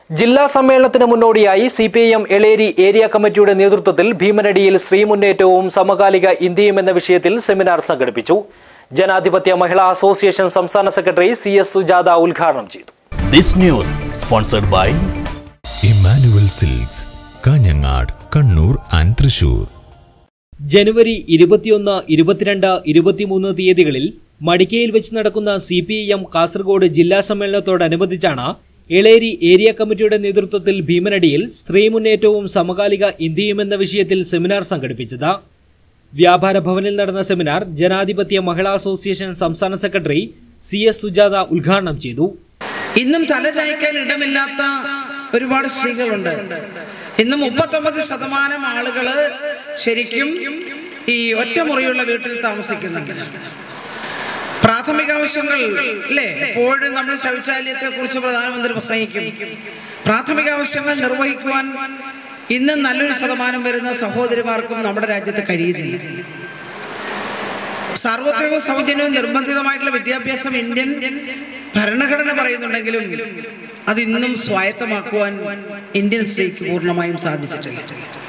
ജില്ലാ സമ്മേളനത്തിന് മുന്നോടിയായി C P I M Eleri area കമ്മിറ്റിയുടെ നേതൃത്വത്തിൽ ഭീമനടിയിൽ സ്ത്രീ മുന്നേറ്റവും സമകാലിക ഇന്ത്യയും എന്ന വിഷയത്തിൽ സെമിനാർ സംഘടിപ്പിച്ചു ജനാധിപത്യ മഹിളാ അസോസിയേഷൻ സംസ്ഥാന സെക്രട്ടറി സി എസ് സുജാത ഉദ്ഘാടനം ചെയ്തു This news sponsored by Emmanuel Silks Kanhangad Kannur and Thrissur ജനുവരി ഇരുപത്തിയൊന്ന് ഇരുപത്തിരണ്ട് ഇരുപത്തിമൂന്ന് തീയതികളിൽ മടിക്കയിൽ വെച്ച് നടക്കുന്ന C P I M Kasaragod ജില്ലാ സമ്മേളനത്തോടനുബന്ധിച്ചാണ് എളേരി ഏരിയ കമ്മിറ്റിയുടെ നേതൃത്വത്തിൽ ഭീമനടിയിൽ സ്ത്രീ മുന്നേറ്റവും സമകാലിക ഇന്ത്യയും എന്ന വിഷയത്തിൽ സെമിനാർ സംഘടിപ്പിച്ചത് വ്യാപാര ഭവനിൽ നടന്ന സെമിനാർ ജനാധിപത്യ മഹിളാ അസോസിയേഷൻ സംസ്ഥാന സെക്രട്ടറി സി എസ് സുജാത ഉദ്ഘാടനം ചെയ്തു ഇന്നും തലചായ്ക്കാൻ ഇടമില്ലാത്ത ഒരുപാട് സ്ത്രീകളുണ്ട് ഇന്ന് മുപ്പത്തൊമ്പത് ശതമാനം ആളുകള് ശരിക്കും ഈ ഒറ്റമുറിയുള്ള വീട്ടിൽ താമസിക്കുന്നുണ്ട് പ്രാഥമിക ആവശ്യങ്ങൾ അല്ലേ എപ്പോഴും നമ്മൾ ശൗചാലയത്തെ കുറിച്ച് പ്രധാനമന്ത്രി പ്രസംഗിക്കും പ്രാഥമിക ആവശ്യങ്ങൾ നിർവഹിക്കുവാൻ ഇന്ന് നല്ലൊരു ശതമാനം വരുന്ന സഹോദരിമാർക്കും നമ്മുടെ രാജ്യത്ത് കഴിയുന്നില്ല സാർവത്രികവും സൗജന്യവും നിർബന്ധിതമായിട്ടുള്ള വിദ്യാഭ്യാസം ഇന്ത്യൻ ഭരണഘടന പറയുന്നുണ്ടെങ്കിലും അത് ഇന്നും സ്വായത്തമാക്കുവാൻ ഇന്ത്യൻ സ്ത്രീക്ക് പൂർണ്ണമായും സാധിച്ചിട്ടില്ല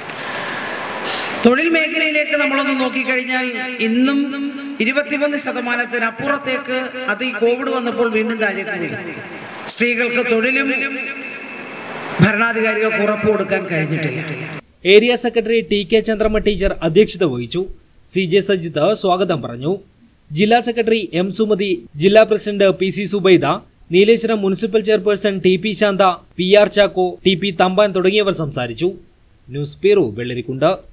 തൊഴിൽ മേഖലയിലേക്ക് നമ്മളൊന്ന് നോക്കിക്കഴിഞ്ഞാൽ ഇന്നും ഇരുപത്തിമൂന്ന് ശതമാനത്തിന് അപ്പുറത്തേക്ക് അത് ഈ കോവിഡ് വന്നപ്പോൾ വീണ്ടും താഴേക്ക് പോയി സ്ത്രീകൾക്ക് തൊഴിലും ഭരണാധികാരികൾക്ക് ഉറപ്പ് കൊടുക്കാൻ കഴിഞ്ഞിട്ടില്ല area secretary T K Chandramma teacher അധ്യക്ഷത വഹിച്ചു സി ജെ സജിത്ത് സ്വാഗതം പറഞ്ഞു ജില്ലാ സെക്രട്ടറി എം സുമതി ജില്ലാ president P C Subaida Nileshwaram municipal chairperson T P Shantha P R Chacko T P Thampan തുടങ്ങിയവർ സംസാരിച്ചു ന്യൂസ് ബ്യൂറോ വെള്ളരിക്കുണ്ട്